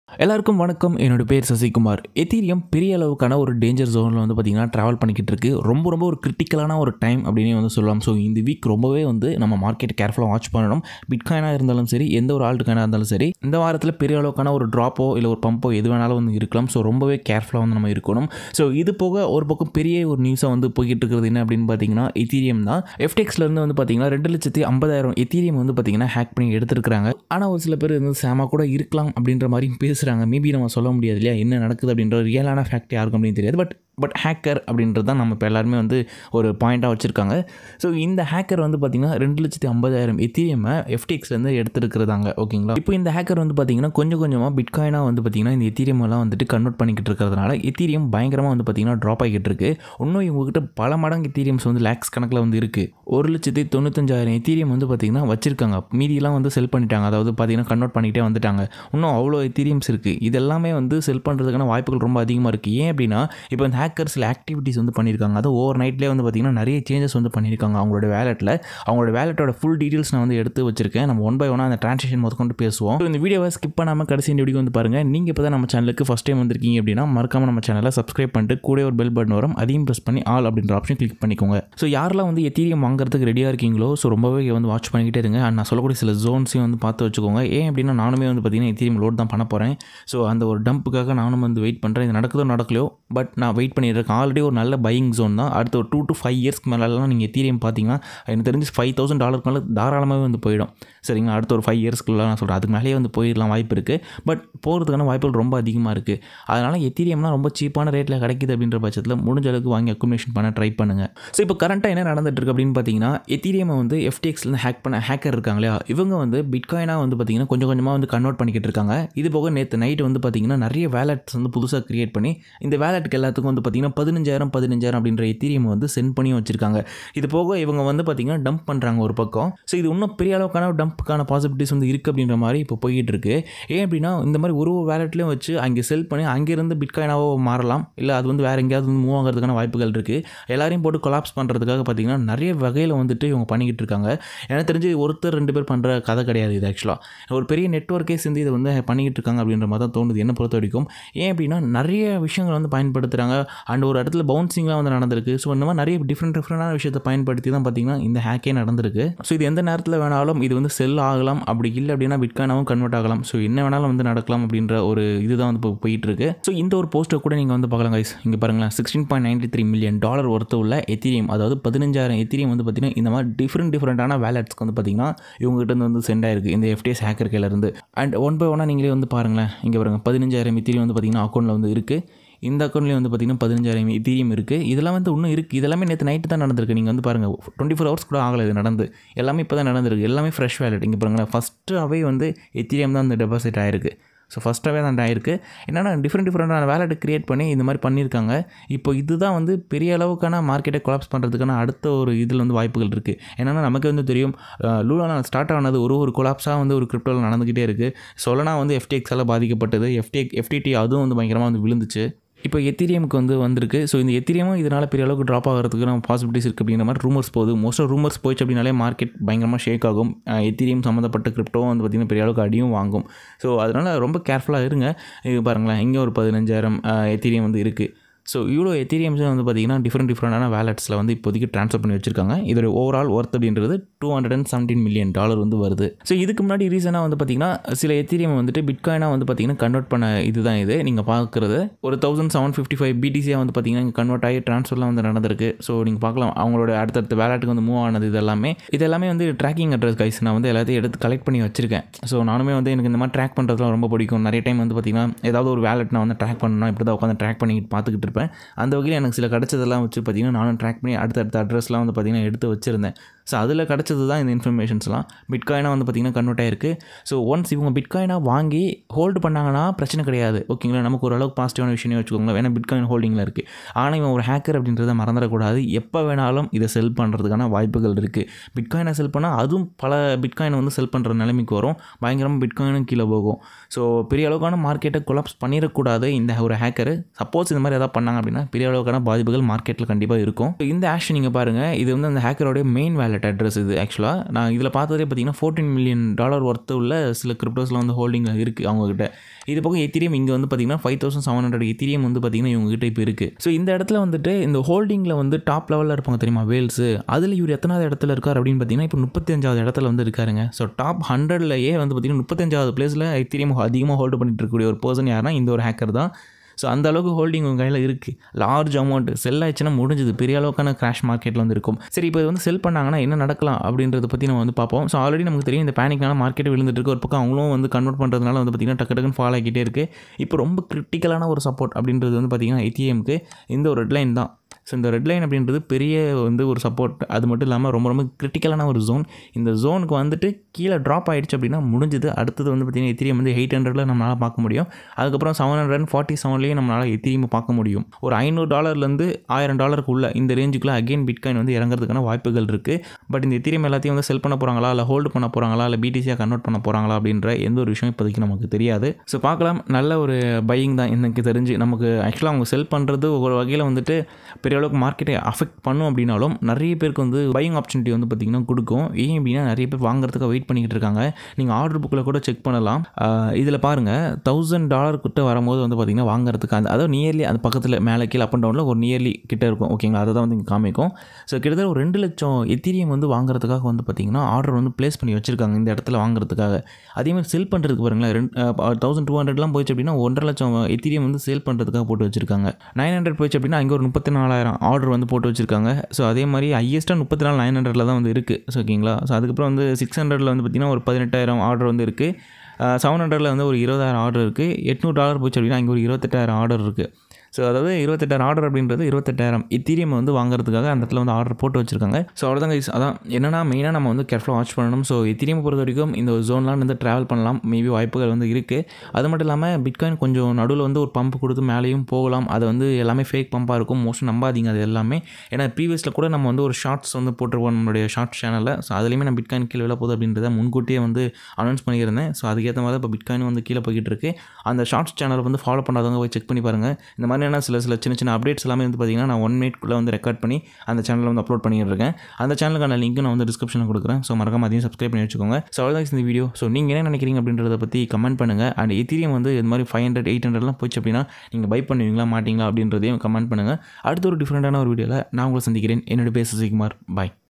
எல்லாருக்கும் வணக்கம் என்னோட பேர் சசிகுமார் எத்தீரியம் பெரிய அளவுக்கான ஒரு டேஞ்சர் ஜோனில் வந்து பார்த்திங்கன்னா ட்ராவல் பண்ணிக்கிட்டு இருக்கு ரொம்ப ரொம்ப ஒரு கிரிட்டிக்கலான ஒரு டைம் அப்படின்னு வந்து சொல்லலாம் ஸோ இந்த வீக் ரொம்பவே வந்து நம்ம மார்க்கெட் கேர்ஃபுல்லாக வாட்ச் பண்ணணும் பிட்காயினாக இருந்தாலும் சரி எந்த ஒரு ஆல்ட்டுக்காயினாக இருந்தாலும் சரி இந்த வாரத்தில் பெரிய அளவுக்கான ஒரு ட்ராப்போ இல்லை ஒரு பம்போ எது வேணாலும் வந்து இருக்கலாம் ஸோ ரொம்பவே கேர்ஃபுல்லாக வந்து நம்ம இருக்கணும் ஸோ இது போக ஒரு பக்கம் பெரிய ஒரு நியூஸாக வந்து போய்கிட்டு இருக்கிறது என்ன அப்படின்னு பார்த்தீங்கன்னா எத்தீரியம் தான் எஃப்டெக்ஸ்லேருந்து வந்து பார்த்தீங்கன்னா ரெண்டு லட்சத்தி ஐம்பதாயிரம் எத்தீரியம் வந்து பார்த்தீங்கன்னா ஹேக் பண்ணி எடுத்திருக்காங்க ஆனால் ஒரு சில பேர் வந்து சேமா கூட இருக்கலாம் அப்படின்ற மாதிரி பேசுகிறாங்க மேபி நம்ம சொல்ல முடியாது இல்லையா என்ன நடக்குது அப்படின்ற ரியலான ஃபேக்ட் யாருக்கும் அப்படின்னு தெரியாது பட் பட் ஹேக்கர் அப்படின்றது தான் நம்ம இப்போ எல்லாருமே வந்து ஒரு பாயிண்ட்டாக வச்சுருக்காங்க ஸோ இந்த ஹேக்கர் வந்து பார்த்திங்கன்னா ரெண்டு லட்சத்தி ஐம்பதாயிரம் எத்திரியமை எஃப்டிஎக்ஸ்லேருந்து எடுத்துருக்கிறதாங்க ஓகேங்களா இப்போ இந்த ஹேக்கர் வந்து பார்த்திங்கன்னா கொஞ்சம் கொஞ்சமாக பிட்காயினாக வந்து பார்த்திங்கன்னா இந்த எத்தீரியம் எல்லாம் வந்துட்டு கன்வெர்ட் பண்ணிக்கிட்டு இருக்கிறதுனால எத்தீரியம் பயங்கரமாக வந்து பார்த்திங்கன்னா ட்ராப் ஆகிட்டு இருக்கு இன்னும் இவங்ககிட்ட பல மடங்கு எத்தீரியம்ஸ் வந்து லேக்ஸ் கணக்கில் வந்து இருக்குது ஒரு லட்சத்தி தொண்ணூத்தஞ்சாயிரம் எத்தீரியம் வந்து பார்த்திங்கன்னா வச்சிருக்காங்க மீதியெல்லாம் வந்து செல் பண்ணிட்டாங்க அதாவது பார்த்திங்கன்னா கன்வெர்ட் பண்ணிக்கிட்டே வந்துட்டாங்க இன்னும் அவ்வளோ எத்தீரியம்ஸ் இருக்குது இதெல்லாமே வந்து செல் பண்ணுறதுக்கான வாய்ப்புகள் ரொம்ப அதிகமாக இருக்குது ஏன் அப்படின்னா இப்போ இந்த ஹேக்கர் சில ஆக்டிவிட்டீஸ் வந்து பண்ணியிருக்காங்க அதுவும் ஓவர் நைட்லேயே வந்து பார்த்திங்கன்னா நிறைய சேஞ்சஸ் வந்து பண்ணியிருக்காங்க அவங்களோட வேலெட்டில் அவங்களோட வேலெட்டோட ஃபுல் டீட்டெயில்ஸ் நான் வந்து எடுத்து வச்சிருக்கேன் நம்ம ஒன் பை ஒன்னாக அந்த ட்ரான்சாக்ஷன் முதற்கொண்டு பேசுவோம் So, இந்த வீடியோவை ஸ்கிப் பண்ணாமல் கடைசி இந்த வீடியோ வந்து பாருங்கள் நீங்கள் இப்போ தான் நம்ம சேனலுக்கு ஃபஸ்ட் டைம் வந்திருக்கீங்க அப்படின்னா மறக்காம நம்ம சேனலை சப்ஸ்கிரைப் பண்ணிட்டு கூட ஒரு பெல் பட்டன் வரும் அதையும் ப்ரெஸ் பண்ணி ஆல் அப்படின்ற ஆப்ஷன் கிளிக் பண்ணிக்கோங்க ஸோ யாரெல்லாம் வந்து எத்தீரியம் வாங்குறதுக்கு ரெடியாக இருக்கீங்களோ ஸோ ரொம்பவே வந்து வாட்ச் பண்ணிக்கிட்டே இருங்க அண்ட் நான் சொல்லக்கூடிய சில ஜோன்ஸையும் வந்து பார்த்து வச்சுக்கோங்க ஏன் அப்படின்னா நானுமே வந்து பார்த்தீங்கன்னா எத்தீரியம் லோட் தான் பண்ண போகிறேன் ஸோ அந்த ஒரு டம்புக்காக நானும் வந்து வெயிட் பண்ணுறேன் இது நடக்குதோ நடக்கலையோ பட் நான் வெயிட் பண்ணியிருக்கேன் ஆல்ரெடி ஒரு நல்ல பையிங் ஜோன் தான் அடுத்த ஒரு டூ டு ஃபைவ் இயர்ஸ்க்கு மேலெலாம் நீங்கள் எத்தீரியம் பார்த்தீங்கன்னா எனக்கு தெரிஞ்சு ஃபைவ் தௌசண்ட் டாலருக்கு மேலே தாராளமாகவே வந்து போயிடும் சரிங்களா அடுத்த ஒரு ஃபைவ் இயர்ஸ்க்குள்ள நான் சொல்கிறேன் அதுக்கு மேலேயே வந்து போயிடலாம் வாய்ப்பு இருக்குது பட் போகிறதுக்கான வாய்ப்புகள் ரொம்ப அதிகமாக இருக்குது அதனால் எத்தீரியம்லாம் ரொம்ப சீப்பான ரேட்டில் கிடைக்குது அப்படின்ற பட்சத்தில் முடிஞ்ச அளவுக்கு வாங்கி அக்குமுலேஷன் பண்ண ட்ரை பண்ணுங்கள் ஸோ இப்போ கரண்ட்டாக என்ன நடந்துட்டு இருக்கு அப்படின்னு பார்த்தீங்கன்னா எத்தீரியமை வந்து எஃப்டிஎக்ஸ்லேருந்து ஹேக் பண்ண ஹேக்கர் இருக்காங்க இல்லையா இவங்க வந்து பிட்காயினாக வந்து பார்த்தீங்கன்னா கொஞ்சம் கொஞ்சமாக வந்து கன்வெர்ட் பண்ணிக்கிட்டு இருக்காங்க இது போக நேற்று நைட் வந்து பார்த்தீங்கன்னா நிறைய வேலட்ஸ் வந்து புதுசாக கிரியேட் பண்ணி இந்த வேலட்டுக்கு எல்லாத்துக்கும் வந்து பார்த்தீங்கன்னா பதினஞ்சாயிரம் பதினஞ்சாயிரம் அப்படின்ற எத்தீரியம் வந்து சென்ட் பண்ணி வச்சிருக்காங்க இது போக இவங்க வந்து பார்த்தீங்கன்னா டம்ப் பண்ணுறாங்க ஒரு பக்கம் ஸோ இது இன்னும் பெரிய அளவுக்கான டம்ப்புக்கான பாசிபிலிட்டிஸ் வந்து இருக்குது அப்படின்ற மாதிரி இப்போ போய்கிட்டு இருக்கு ஏன் அப்படின்னா இந்த மாதிரி ஒரு ஒரு வேலட்லேயும் வச்சு அங்கே செல் பண்ணி அங்கேருந்து பிட்காயினாவோ மாறலாம் இல்லை அது வந்து வேறு எங்கேயாவது வந்து மூவ் ஆகிறதுக்கான வாய்ப்புகள் இருக்குது எல்லாரையும் போட்டு கொலாப்ஸ் பண்ணுறதுக்காக பார்த்தீங்கன்னா நிறைய வகையில் வந்துட்டு இவங்க பண்ணிக்கிட்டு இருக்காங்க எனக்கு தெரிஞ்சு ஒருத்தர் ரெண்டு பேர் பண்ணுற கதை கிடையாது இது ஆக்சுவலாக ஒரு பெரிய நெட்ஒர்க்கே சேர்ந்து இதை வந்து பண்ணிக்கிட்டு இருக்காங்க அப்படின்ற மாதிரி தான் தோணுது என்ன பொறுத்த வரைக்கும் ஏன் அப்படின்னா நிறைய விஷயங்கள் வந்து பயன்படுத்துகிறாங்க அண்ட் ஒரு இடத்துல பவுன்சிங்லாம் வந்து நடந்திருக்கு ஸோ இந்த மாதிரி நிறைய டிஃப்ரெண்ட் டிஃப்ரெண்டான விஷயத்தை பயன்படுத்தி தான் பார்த்தீங்கன்னா இந்த ஹேக்கே நடந்திருக்கு ஸோ இது எந்த நேரத்தில் வேணாலும் இது வந்து செல் ஆகலாம் அப்படி இல்லை அப்படின்னா பிட்காயினாவும் கன்வெர்ட் ஆகலாம் ஸோ என்ன வேணாலும் வந்து நடக்கலாம் அப்படின்ற ஒரு இதுதான் வந்து இப்போ போயிட்டு இருக்கு ஸோ இந்த ஒரு போஸ்ட்டை கூட நீங்கள் வந்து பார்க்கலாம் கைஸ் இங்கே பாருங்களேன் sixteen point ninety three million dollar worth உள்ள எத்திரியம் அதாவது பதினஞ்சாயிரம் எத்திரியம் வந்து பார்த்தீங்கன்னா இந்த மாதிரி டிஃப்ரெண்ட் டிஃப்ரெண்டான வேலட்ஸ்க்கு வந்து பார்த்தீங்கன்னா இவங்ககிட்ட இருந்து வந்து சென்ட் ஆயிருக்கு இந்த எஃப்டிஎஸ் ஹேக்கர் கையிலேருந்து அண்ட் ஒன் பை ஒன்னாக நீங்களே வந்து பாருங்களேன் இங்கே பாருங்கள் பதினஞ்சாயிரம் எத்திரியம் வந்து பார்த்தீங்கன்னா அக்கௌண்ட்டில் வந்து இருக்குது இந்த அக்கௌண்ட்லேயும் வந்து பார்த்திங்கன்னா பதினஞ்சாயிரம் எத்தீரியம் இருக்குது இதெல்லாம் வந்து இன்னும் இருக்குது இதெல்லாமே நேற்று நைட்டு தான் நடந்திருக்கு நீங்கள் வந்து பாருங்கள் டுவெண்ட்டி ஃபோர் ஹவர்ஸ் கூட ஆகலை இது நடந்து எல்லாமே இப்போ தான் நடந்திருக்கு எல்லாமே ஃப்ரெஷ் வேலட் இங்கே பாருங்களேன் ஃபஸ்ட்டு அவே வந்து எத்தீரியம் தான் அந்த டெபாசிட் ஆயிருக்கு ஸோ ஃபஸ்ட்டாகவே தான் ஆயிருக்கு என்னென்னா டிஃப்ரெண்ட் டிஃப்ரெண்டான வேலட் க்ரியேட் பண்ணி இந்த மாதிரி பண்ணியிருக்காங்க இப்போ இதுதான் வந்து பெரிய அளவுக்கான மார்க்கெட்டை கொலாப்ஸ் பண்ணுறதுக்கான அடுத்த ஒரு இதில் வந்து வாய்ப்புகள் இருக்குது என்னென்னா நமக்கு வந்து தெரியும் லூலானா ஸ்டார்ட் ஆனது ஒரு ஒரு கொலாப்ஸாக வந்து ஒரு கிரிப்டோவில் நடந்துக்கிட்டே இருக்குது சொல்லனா வந்து எஃப்டிஎக்ஸால் பாதிக்கப்பட்டது எஃப்டி எஃப்டிடி அதுவும் வந்து பயங்கரமாக வந்து விழுந்துச்சு இப்போ எத்திரியமுக்கு வந்து வந்திருக்கு ஸோ இந்த எத்திரியமும் இதனால் பெரிய அளவுக்கு ட்ராப் ஆகிறதுக்கு நம்ம பாசிபிலிட்டிஸ் இருக்குது அப்படிங்கிற மாதிரி ரூமர்ஸ் போகுது மோஸ்ட்டாக ரூமர்ஸ் போயிடுச்சு அப்படின்னாலே மார்க்கெட் பயங்கரமாக ஷேக் ஆகும் எத்திரியம் சம்மந்தப்பட்ட கிரிப்டோவும் வந்து பார்த்திங்கன்னா பெரிய அளவுக்கு அடியும் வாங்கும் ஸோ அதனால் ரொம்ப கேர்ஃபுல்லாக இருங்க இது பாருங்களேன் இங்கே ஒரு பதினஞ்சாயிரம் எத்திரியம் வந்து இருக்குது ஸோ இவ்வளோ எத்தீரியம்ஸ் வந்து பார்த்தீங்கன்னா டிஃப்ரெண்ட் டிஃப்ரெண்டான வேலட்ஸில் வந்து இப்போதைக்கு ட்ரான்ஸ்ஃபர் பண்ணி வச்சிருக்காங்க இதோட ஓவரால் ஒர்த் அப்படின்றது two hundred and seventeen million dollar வந்து வருது ஸோ இதுக்கு முன்னாடி ரீசனாக வந்து பார்த்தீங்கன்னா சில எத்தீரியம் வந்துட்டு பிட்காயினாக வந்து பார்த்தீங்கன்னா கன்வெர்ட் பண்ண இதுதான் இது நீங்கள் பார்க்குறது ஒரு தௌசண்ட் செவன் ஃபிஃப்டி ஃபைவ் பிடிசியாக வந்து பார்த்தீங்கன்னா இங்கே கன்வெர்ட் ஆகி ட்ரான்ஸ்ஃபர்லாம் வந்து நடந்திருக்கு ஸோ நீங்கள் பார்க்கலாம் அவங்களோட அடுத்தடுத்த வேலட்டுக்கு வந்து மூவ் ஆனது இது எல்லாமே இது எல்லாமே வந்து ட்ராக்கிங் அட்ரஸ் கைஸ் நான் வந்து எல்லாத்தையும் எடுத்து கலெக்ட் பண்ணி வச்சிருக்கேன் ஸோ நானுமே வந்து எனக்கு இந்த மாதிரி ட்ராக் பண்ணுறதுலாம் ரொம்ப பிடிக்கும் நிறைய டைம் வந்து பார்த்தீங்கன்னா ஏதாவது ஒரு வேலட் நான் வந்து ட்ராக் பண்ணணும் இப்படி தான் உட்காந்து ட்ராக் பண்ணிக்கிட்டு பார்த்துக்கிட்டு இருப்பேன் அந்த வகையில் எனக்கு சில கிடச்சதெல்லாம் வச்சு பார்த்தீங்கன்னா நானும் ட்ராக் பண்ணி அடுத்தடுத்த அட்ரஸ்லாம் வந்து பார்த்தீங்கன்னா எடுத்து வச்சுருந்தேன் ஸோ அதில் கிடச்சது தான் இந்த இன்ஃபர்மேஷன்ஸ்லாம் பிட்காயினாக வந்து பார்த்திங்கன்னா கன்வெர்ட் ஆயிருக்கு ஸோ ஒன்ஸ் இவங்க பிட்காயினாக வாங்கி ஹோல்டு பண்ணாங்கன்னா பிரச்சனை கிடையாது ஓகேங்களா நமக்கு ஓரளவுக்கு பாசிட்டிவான விஷயம் வச்சுக்கோங்களேன் வேணால் பிட்காயின் ஹோல்டிங்கில் இருக்குது ஆனால் இவன் ஒரு ஹேக்கர் அப்படின்றத மறந்துடக்கூடாது எப்போ வேணாலும் இதை செல் பண்ணுறதுக்கான வாய்ப்புகள் இருக்குது பிட்காயினை செல் பண்ணால் அதுவும் பல பிட்காயினை வந்து செல் பண்ணுற நிலைமைக்கு வரும் பயங்கரமாக பிட்காயினும் கீழே போகும் ஸோ பெரிய அளவுக்கான மார்க்கெட்டை கொலாப்ஸ் பண்ணிடக்கூடாது இந்த ஒரு ஹேக்கர் சப்போஸ் இந்த மாதிரி எதாவது பண்ணாங்க அப்படின்னா பெரிய அளவுக்கான பாதிப்புகள் மார்க்கெட்டில் கண்டிப்பாக இருக்கும் இந்த ஆஷ் நீங்கள் பாருங்கள் இது வந்து அந்த ஹேக்கரோடைய மெயின் வேலட் வேலட் அட்ரஸ் இது ஆக்சுவலாக நான் இதில் பார்த்ததே பார்த்தீங்கன்னா ஃபோர்டீன் மில்லியன் டாலர் ஒர்த்து உள்ள சில கிரிப்டோஸ்லாம் வந்து ஹோல்டிங் இருக்குது அவங்ககிட்ட இது பக்கம் எத்திரியம் இங்கே வந்து பார்த்தீங்கன்னா five thousand seven hundred Ethereum வந்து பார்த்தீங்கன்னா இவங்ககிட்ட இப்போ இருக்குது ஸோ இந்த இடத்துல வந்துட்டு இந்த ஹோல்டிங்கில் வந்து டாப் லெவலில் இருப்பாங்க தெரியுமா வேல்ஸு அதில் இவர் எத்தனாவது இடத்துல இருக்கார் அப்படின்னு பார்த்தீங்கன்னா இப்போ முப்பத்தஞ்சாவது இடத்துல வந்து இருக்காருங்க ஸோ டாப் ஹண்ட்ரட்லையே வந்து பார்த்தீங்கன்னா முப்பத்தஞ்சாவது பிளேஸில் எத்திரியம் அதிகமாக ஹோல்டு பண்ணிட்டு இருக்கக்கூடிய ஒரு பர்சன் யாருன்னா இந்த ஒரு ஹேக்கர் தான் ஸோ அந்த அளவுக்கு ஹோல்டிங் உங்கள் கையில் இருக்குது லார்ஜ் அமௌண்ட் செல் ஆயிடுச்சுன்னா முடிஞ்சது பெரிய அளவுக்கான கிராஷ் மார்க்கெட்டில் வந்து இருக்கும் சரி இப்போ இது வந்து செல் பண்ணாங்கன்னா என்ன நடக்கலாம் அப்படின்றத பற்றி நம்ம வந்து பார்ப்போம் ஸோ ஆல்ரெடி நமக்கு தெரியும் இந்த பேனிக்னால மார்க்கெட் விழுந்துட்டு இருக்கு ஒரு பக்கம் அவங்களும் வந்து கன்வெர்ட் பண்ணுறதுனால வந்து பார்த்திங்கன்னா டக்கு டக்குன்னு ஃபாலோ ஆகிட்டே இருக்குது இப்போ ரொம்ப கிரிட்டிக்கலான ஒரு சப்போர்ட் அப்படின்றது வந்து பார்த்திங்கன்னா ஐடிஎம்க்கு இந்த ஒரு ரெட்லைன் தான் ஸோ இந்த ரெட் லைன் அப்படின்றது பெரிய வந்து ஒரு சப்போர்ட் அது மட்டும் இல்லாமல் ரொம்ப ரொம்ப கிரிட்டிக்கலான ஒரு ஜோன் இந்த ஜோனுக்கு வந்துட்டு கீழே ட்ராப் ஆகிடுச்சு அப்படின்னா முடிஞ்சது அடுத்தது வந்து பார்த்திங்கன்னா எத்திரியம் வந்து எயிட் ஹண்ட்ரடில் நம்மளால் பார்க்க முடியும் அதுக்கப்புறம் செவன் ஹண்ட்ரட் ஃபார்ட்டி செவன்லேயே நம்மளால் எத்திரியம் பார்க்க முடியும் ஒரு ஐநூறு டாலர்லேருந்து ஆயிரம் டாலருக்கு உள்ள இந்த ரேஞ்சுக்குள்ளே அகைன் பிட்காயின் வந்து இறங்குறதுக்கான வாய்ப்புகள் இருக்குது பட் இந்த எத்திரியம் எல்லாத்தையும் வந்து செல் பண்ண போகிறாங்களா இல்லை ஹோல்டு பண்ண போகிறாங்களா இல்லை பிடிசியாக கன்வெர்ட் பண்ண போகிறாங்களா அப்படின்ற எந்த ஒரு விஷயம் இப்போதைக்கு நமக்கு தெரியாது ஸோ பார்க்கலாம் நல்ல ஒரு பையிங் தான் எனக்கு தெரிஞ்சு நமக்கு ஆக்சுவலாக அவங்க செல் பண்ணுறது ஒரு வகையில் வந்துட்டு பெரிய அளவுக்கு மார்க்கெட்டை அஃபெக்ட் பண்ணும் அப்படின்னாலும் நிறைய பேருக்கு வந்து பையிங் ஆப்பர்ச்சுனிட்டி வந்து பார்த்திங்கன்னா கொடுக்கும் ஏன் அப்படின்னா நிறைய பேர் வாங்குறதுக்கு வெயிட் பண்ணிக்கிட்டு இருக்காங்க நீங்கள் ஆர்டர் புக்கில் கூட செக் பண்ணலாம் இதில் பாருங்கள் தௌசண்ட் டாலர் கிட்ட வரும்போது வந்து பார்த்திங்கன்னா வாங்குறதுக்கு அந்த அதாவது நியர்லி அந்த பக்கத்தில் மேலே கீழே அப் அண்ட் டவுனில் ஒரு நியர்லி கிட்ட இருக்கும் ஓகேங்களா அதை தான் வந்து இங்கே காமிக்கும் ஸோ கிட்டத்தட்ட ஒரு ரெண்டு லட்சம் எத்திரியம் வந்து வாங்குறதுக்காக வந்து பார்த்திங்கன்னா ஆர்டர் வந்து ப்ளேஸ் பண்ணி வச்சுருக்காங்க இந்த இடத்துல வாங்குறதுக்காக அதே மாதிரி செல் பண்ணுறதுக்கு பாருங்களேன் ரெண்டு தௌசண்ட் டூ ஹண்ட்ரட்லாம் போயிடுச்சு அப்படின்னா ஒன்றரை லட்சம் எத்திரியம் வந்து சேல் பண்ணுறதுக்காக போட்டு வச்சுருக்காங்க நைன் ஹண்ட்ரட் போயிடுச்சு அப்படின்னா அங்கே ஒரு முப்பத்தி நாலாயிரம் ஆர்டர் வந்து போட்டு வச்சுருக்காங்க ஸோ அதே மாதிரி ஹையஸ்ட்டாக முப்பத்தி நாலு நைன் ஹண்ட்ரடில் தான் வந்து இருக்குது ஸோ ஓகேங்களா ஸோ அதுக்கப்புறம் வந்து சிக்ஸ் ஹண்ட்ரடில் வந்து பார்த்திங்கன்னா ஒரு பதினெட்டாயிரம் ஆர்டர் வந்து இருக்குது செவன் ஹண்ட்ரடில் வந்து ஒரு இருபதாயிரம் ஆர்டர் இருக்குது எட்நூறு டாலர் போச்சு அப்படின்னா இங்கே ஒரு இருபத்தெட்டாயிரம் ஆர்டர் இருக்குது ஸோ அதாவது இருபத்தெட்டாயிரம் ஆர்டர் அப்படின்றது இருபத்தெட்டாயிரம் இத்தீரியம் வந்து வாங்குறதுக்காக அந்த இடத்துல வந்து ஆர்டர் போட்டு வச்சிருக்காங்க ஸோ அவ்வளோதான் guys. அதான் என்னன்னா மெயினாக நம்ம வந்து கேர்ஃபுல்லாக வாட்ச் பண்ணணும் ஸோ இத்தீரியம் பொறுத்த வரைக்கும் இந்த ஜோன்லாம் வந்து ட்ராவல் பண்ணலாம் மேபி வாய்ப்புகள் வந்து இருக்குது அது மட்டும் இல்லாமல் பிட்காயின் கொஞ்சம் நடுவில் வந்து ஒரு பம்ப் கொடுத்து மேலேயும் போகலாம் அது வந்து எல்லாமே ஃபேக் பம்பாக இருக்கும் மோஸ்ட்லி நம்பாதீங்க அது எல்லாமே ஏன்னா ப்ரீவியஸில் கூட நம்ம வந்து ஒரு ஷார்ட்ஸ் வந்து போட்டிருப்போம் நம்மளுடைய ஷார்ட் சேனலில் ஸோ அதுலேயுமே நான் பிட்காயின் கீழே விழ போகுது அப்படின்றத முன்கூட்டியே வந்து அனௌன்ஸ் பண்ணியிருந்தேன் ஸோ அதுக்கேற்ற மாதிரி இப்போ பிட்காயின் வந்து கீழே போய்கிட்டு இருக்கு அந்த ஷார்ட்ஸ் சேனலை வந்து ஃபாலோ பண்ணாதவங்க போய் செக் பண்ணி பாருங்கள் இந்த மாதிரியான சில சில சின்ன சின்ன அப்டேட்ஸ் எல்லாமே வந்து பார்த்தீங்கன்னா நான் ஒன் மினிட்குள்ளே வந்து ரெக்கார்ட் பண்ணி அந்த சேனலில் வந்து அப்லோட் பண்ணிட்டு இருக்கேன் அந்த சேனலுக்கான லிங்க் நான் வந்து டிஸ்கிரிப்ஷனில் கொடுக்குறேன் ஸோ மறக்காம அதையும் சப்ஸ்கிரைப் பண்ணி வச்சுக்கோங்க ஸோ அவ்வளோதான் இந்த வீடியோ ஸோ நீங்கள் என்ன நினைக்கிறீங்க அப்படின்றத பற்றி கமெண்ட் பண்ணுங்கள் அண்ட் எத்திரியம் வந்து இது மாதிரி ஃபைவ் ஹண்ட்ரட் எயிட் ஹண்ட்ரட்லாம் போச்சு அப்படின்னா நீங்கள் பை பண்ணுவீங்களா மாட்டீங்களா அப்படின்றதையும் கமெண்ட் பண்ணுங்கள் அடுத்த ஒரு டிஃப்ரெண்ட்டான ஒரு வீடியோவில் நான் உங்களை சந்திக்கிறேன் என்னோட பேர் சசிகுமார் பாய்